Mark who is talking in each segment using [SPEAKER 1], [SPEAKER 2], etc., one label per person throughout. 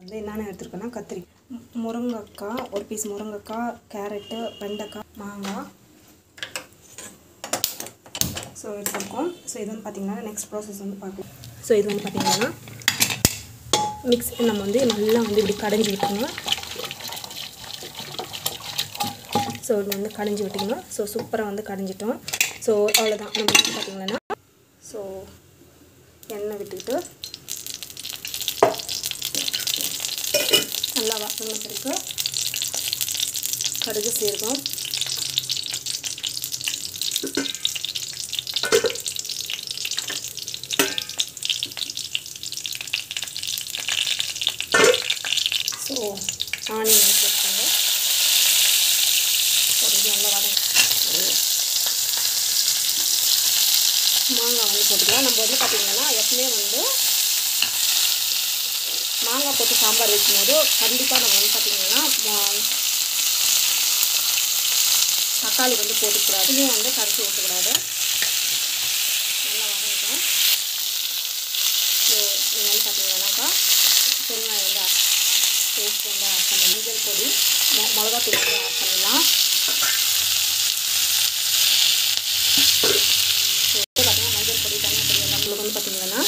[SPEAKER 1] வந்து என்னென்ன எடுத்துருக்கேன்னா கத்திரி மு- முருங்கைக்காய் ஒரு பீஸ் முருங்கைக்காய் கேரட்டு வெண்டைக்காய் மாங்காய் ஸோ எடுத்துருக்கோம் ஸோ இது வந்து பார்த்திங்கன்னா நெக்ஸ்ட் ப்ராசஸ் வந்து பார்க்கலாம் ஸோ இது வந்து பார்த்திங்கன்னா மிக்ஸ் நம்ம வந்து நல்லா வந்து இப்படி கடைஞ்சி விட்டுக்கணும் ஸோ இது வந்து கடைஞ்சி விட்டுக்கணும் ஸோ சூப்பராக வந்து கடைஞ்சிட்டோம் ஸோ அவ்வளோதான் நம்ம வந்து பார்த்திங்கன்னா ஸோ எண்ணெய் விட்டுக்கிட்டு நல்லா வாசனை பிறகு கடுகு சீரகம் ஸோ ஆனியன் வச்சுருக்காங்க ஒரு இது நல்லா வதங்க மாங்காய் வந்து போட்டுக்கலாம் நம்ம வந்து பார்த்திங்கன்னா எப்பவுமே வந்து மாங்காய் போட்டு சாம்பார் வைக்கும்போது கண்டிப்பாக நம்ம வந்து பார்த்திங்கன்னா மா- தக்காளி வந்து போட்டுக்கூடாது இதுலேயும் வந்து கரைச்சி ஊற்றக்கூடாது நல்லா வதங்கிட்டோம் ஸோ நீங்கள் வந்து பார்த்தீங்கன்னாக்கா பெருங்காயம் வந்து பேஸ்ட் வந்து ஆட் பண்ணி மஞ்சள் பொடி மொ மிளகாத்தூள் வந்து ஆட் பண்ணிடலாம் ஸோ வந்து பார்த்தீங்கன்னா மஞ்சள் பொடி தனியாக பொடி எல்லாம் நம்மளுக்கு வந்து பார்த்தீங்கன்னா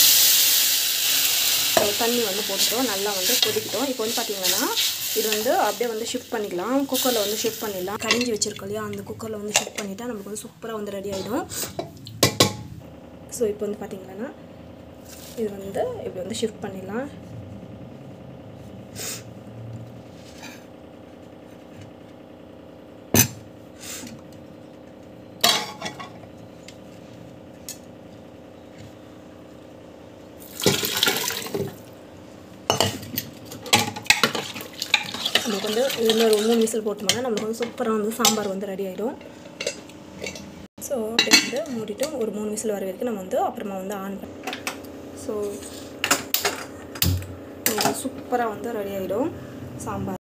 [SPEAKER 1] ஸோ தண்ணி வந்து போட்டுட்டோம் நல்லா வந்து கொதிக்கிட்டோம் இப்போ வந்து பார்த்தீங்கன்னா இது வந்து அப்படியே வந்து ஷிஃப்ட் பண்ணிக்கலாம் குக்கரில் வந்து ஷிஃப்ட் பண்ணிடலாம் கடைஞ்சி வச்சிருக்கோம் இல்லையா அந்த குக்கரில் வந்து ஷிஃப்ட் பண்ணிட்டா நமக்கு வந்து சூப்பராக வந்து ரெடி ஆகிடும் ஸோ இப்போ வந்து பார்த்தீங்கன்னா இது வந்து இப்படி வந்து ஷிஃப்ட் பண்ணிடலாம் நமக்கு வந்து இன்னொரு ஒரு மூணு விசில் போட்டோம்னா நமக்கு வந்து சூப்பராக வந்து சாம்பார் வந்து ரெடி ஆகிடும் ஸோ அப்படியே வந்து மூடிட்டு ஒரு மூணு விசில் வர வரைக்கும் நம்ம வந்து அப்புறமா வந்து ஆன் பண்ண ஸோ சூப்பராக வந்து ரெடி ஆகிடும் சாம்பார்